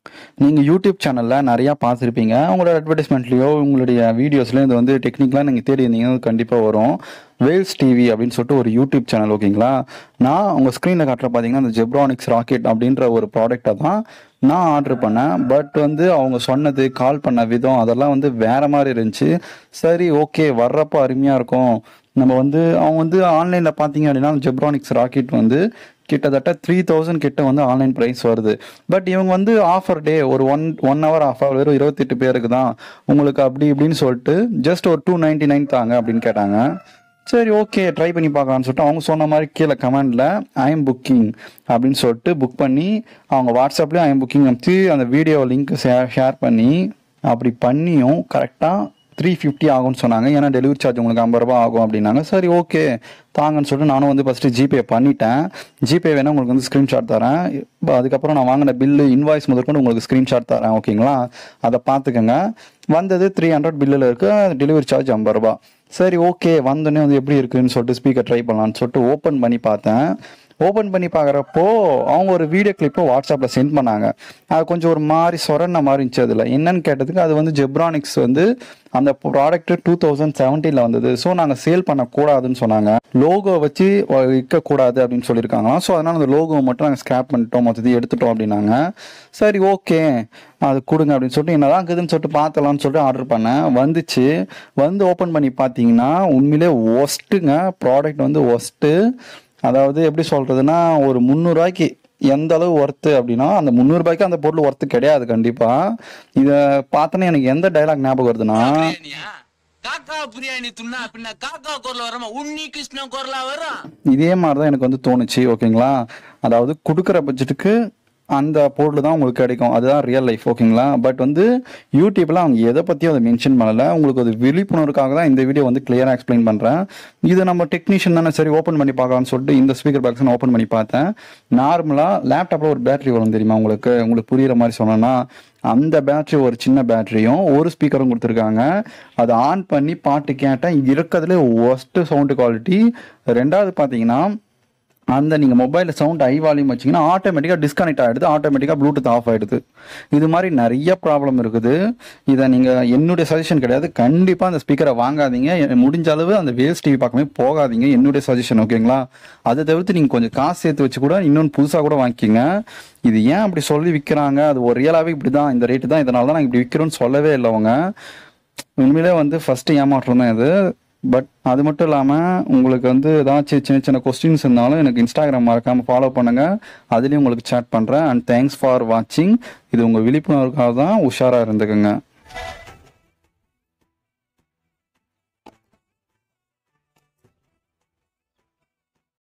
நீங்கள் யூடியூப் சேனலில் நிறையா பார்த்துருப்பீங்க உங்களோட அட்வர்டைஸ்மெண்ட்லேயோ உங்களுடைய வீடியோஸ்லேயும் இது வந்து டெக்னிக்கலாக நீங்கள் தேடி இருந்தீங்கன்னா கண்டிப்பாக வரும் வேல்ஸ் டிவி அப்படின்னு சொல்லிட்டு ஒரு யூடியூப் சேனல் ஓகேங்களா நான் உங்கள் ஸ்க்ரீனில் காட்டுற பார்த்தீங்கன்னா அந்த ஜெப்ரானிக்ஸ் ராக்கெட் அப்படின்ற ஒரு ப்ராடக்டை தான் நான் ஆர்டர் பண்ணேன் பட் வந்து அவங்க சொன்னது கால் பண்ண விதம் அதெல்லாம் வந்து வேற மாதிரி இருந்துச்சு சரி ஓகே வர்றப்போ அருமையாக இருக்கும் நம்ம வந்து அவங்க வந்து ஆன்லைனில் பார்த்தீங்க அப்படின்னா ஜெப்ரானிக்ஸ் ராக்கெட் வந்து கிட்டத்தட்ட த்ரீ தௌசண்ட் கிட்ட வந்து ஆன்லைன் ப்ரைஸ் வருது பட் இவங்க வந்து ஆஃபர் டே ஒரு ஒன் ஒன் ஹவர் ஆஃபர் வெறும் இருபத்தெட்டு பேருக்கு தான் உங்களுக்கு அப்படி இப்படின்னு சொல்லிட்டு ஜஸ்ட் ஒரு டூ நைன்டி நைன் தாங்க அப்படின்னு கேட்டாங்க சரி ஓகே ட்ரை பண்ணி பார்க்கலாம்னு சொல்லிட்டு அவங்க சொன்ன மாதிரி கீழே கமெண்டில் ஐ எம் புக்கிங் அப்படின்னு சொல்லிட்டு புக் பண்ணி அவங்க வாட்ஸ்அப்லேயும் ஐ எம் புக்கிங் அனுப்பிச்சு அந்த வீடியோ லிங்க் ஷேர் பண்ணி அப்படி பண்ணியும் கரெக்டாக த்ரீ ஃபிஃப்டி ஆகும்னு சொன்னாங்க ஏன்னா டெலிவரி சார்ஜ் உங்களுக்கு ஐம்பது ரூபா ஆகும் அப்படின்னாங்க சரி ஓகே தாங்கன்னு சொல்லிட்டு நானும் வந்து ஃபஸ்ட்டு ஜிபே பண்ணிட்டேன் ஜிபே வேணால் உங்களுக்கு வந்து ஸ்க்ரீன்ஷாட் தரேன் இப்ப அதுக்கப்புறம் நான் வாங்கின பில்லு இன்வாய்ஸ் முதற்கொண்டு உங்களுக்கு ஸ்க்ரீன்ஷாட் தரேன் ஓகேங்களா அதை பார்த்துக்கோங்க வந்தது த்ரீ ஹண்ட்ரட் பில்லில் இருக்கு டெலிவரி சார்ஜ் ஐம்பது ரூபா சரி ஓகே வந்தோடனே வந்து எப்படி இருக்குன்னு சொல்லிட்டு ஸ்பீக்கர் ட்ரை பண்ணலான்னு சொல்லிட்டு ஓப்பன் பண்ணி பார்த்தேன் ஓப்பன் பண்ணி பார்க்குறப்போ அவங்க ஒரு வீடியோ கிளிப்பை வாட்ஸ்அப்பில் சென்ட் பண்ணாங்க அது கொஞ்சம் ஒரு மாதிரி சொரண்ண மாதிரி இருந்துச்சு அதில் என்னன்னு கேட்டதுக்கு அது வந்து ஜெப்ரானிக்ஸ் வந்து அந்த ப்ராடக்ட் டூ தௌசண்ட் செவன்டீனில் வந்தது ஸோ நாங்கள் சேல் பண்ணக்கூடாதுன்னு சொன்னாங்க லோகோ வச்சு விற்கக்கூடாது அப்படின்னு சொல்லியிருக்காங்களாம் ஸோ அதனால் அந்த லோகோ மட்டும் நாங்கள் ஸ்கிராப் பண்ணிட்டோம் மொத்தத்தையும் எடுத்துட்டோம் அப்படின்னாங்க சரி ஓகே அது கொடுங்க அப்படின்னு சொல்லிட்டு என்னதான் இருக்குதுன்னு சொல்லிட்டு பார்த்தலாம்னு சொல்லிட்டு ஆர்டர் பண்ணேன் வந்துச்சு வந்து ஓப்பன் பண்ணி பார்த்தீங்கன்னா உண்மையிலே ஒஸ்ட்டுங்க ப்ராடக்ட் வந்து ஒஸ்ட்டு அதாவது எப்படி சொல்றதுன்னா ஒரு முந்நூறுரூவாய்க்கு எந்த அளவு ஒர்த்து அப்படின்னா அந்த முந்நூறுபாய்க்கு அந்த பொருள் ஒர்த்து கிடையாது கண்டிப்பா இதை பார்த்தோன்னே எனக்கு எந்த டைலாக் ஞாபகம் வருதுன்னா பிரியாணியா காக்கா பிரியாணி துண்ணா பின்ன காக்கா குரல் வரமா உன்னி கிருஷ்ண குரலா வரும் இதே மாதிரி தான் எனக்கு வந்து தோணுச்சு ஓகேங்களா அதாவது கொடுக்குற பட்ஜெட்டுக்கு அந்த பொருள் தான் உங்களுக்கு கிடைக்கும் அதுதான் ரியல் லைஃப் ஓகேங்களா பட் வந்து யூடியூப்ல அவங்க எதை பற்றியும் அதை மென்ஷன் பண்ணல உங்களுக்கு அது விழிப்புணர்வுக்காக தான் இந்த வீடியோ வந்து கிளியராக எக்ஸ்பிளைன் பண்ணுறேன் இது நம்ம டெக்னீஷியன் தானே சரி ஓப்பன் பண்ணி பார்க்கலாம்னு சொல்லிட்டு இந்த ஸ்பீக்கர் பாக்ஸ் நான் ஓப்பன் பண்ணி பார்த்தேன் நார்மலாக லேப்டாப்பில் ஒரு பேட்டரி வரும் தெரியுமா உங்களுக்கு உங்களுக்கு புரியுற மாதிரி சொன்னேன்னா அந்த பேட்டரி ஒரு சின்ன பேட்டரியும் ஒரு ஸ்பீக்கரும் கொடுத்துருக்காங்க அதை ஆன் பண்ணி பாட்டு கேட்டேன் இருக்கிறதுல ஒஸ்ட் சவுண்டு குவாலிட்டி ரெண்டாவது பார்த்தீங்கன்னா அந்த நீங்கள் மொபைலில் சவுண்ட் ஐ வால்யூம் வச்சிங்கன்னா ஆட்டோமேட்டிக்காக டிஸ்கனெக்ட் ஆகிடுது ஆட்டோமேட்டிக்காக ப்ளூடூத் ஆஃப் ஆகிடுது இது மாதிரி நிறைய ப்ராப்ளம் இருக்குது இதை நீங்கள் என்னுடைய சஜஷன் கிடையாது கண்டிப்பாக அந்த ஸ்பீக்கரை வாங்காதீங்க எ- முடிஞ்ச அளவு அந்த வேல்ஸ் டிவி பார்க்கவே போகாதீங்க என்னுடைய சஜஷன் ஓகேங்களா அதை தவிர்த்து நீங்கள் கொஞ்சம் காசு சேர்த்து வச்சு கூட இன்னொன்று புதுசாக கூட வாங்கிக்கிங்க இது ஏன் அப்படி சொல்லி விற்கிறாங்க அது ஒரு ரியலாகவே இப்படி தான் இந்த ரேட்டு தான் இதனால தான் நாங்கள் இப்படி விற்கிறோன்னு சொல்லவே இல்லை அவங்க உண்மையிலே வந்து ஃபர்ஸ்ட் ஏமாற்றம் தான் இது பட் அது மட்டும் இல்லாமல் உங்களுக்கு வந்து ஏதாச்சும் சின்ன சின்ன கொஸ்டின்ஸ் இருந்தாலும் எனக்கு இன்ஸ்டாகிராம் மறக்காமல் ஃபாலோ பண்ணுங்க அதுலேயும் உங்களுக்கு சேட் பண்ணுறேன் அண்ட் தேங்க்ஸ் ஃபார் வாட்சிங் இது உங்கள் விழிப்புணர்வுக்காக தான் உஷாராக இருந்துக்குங்க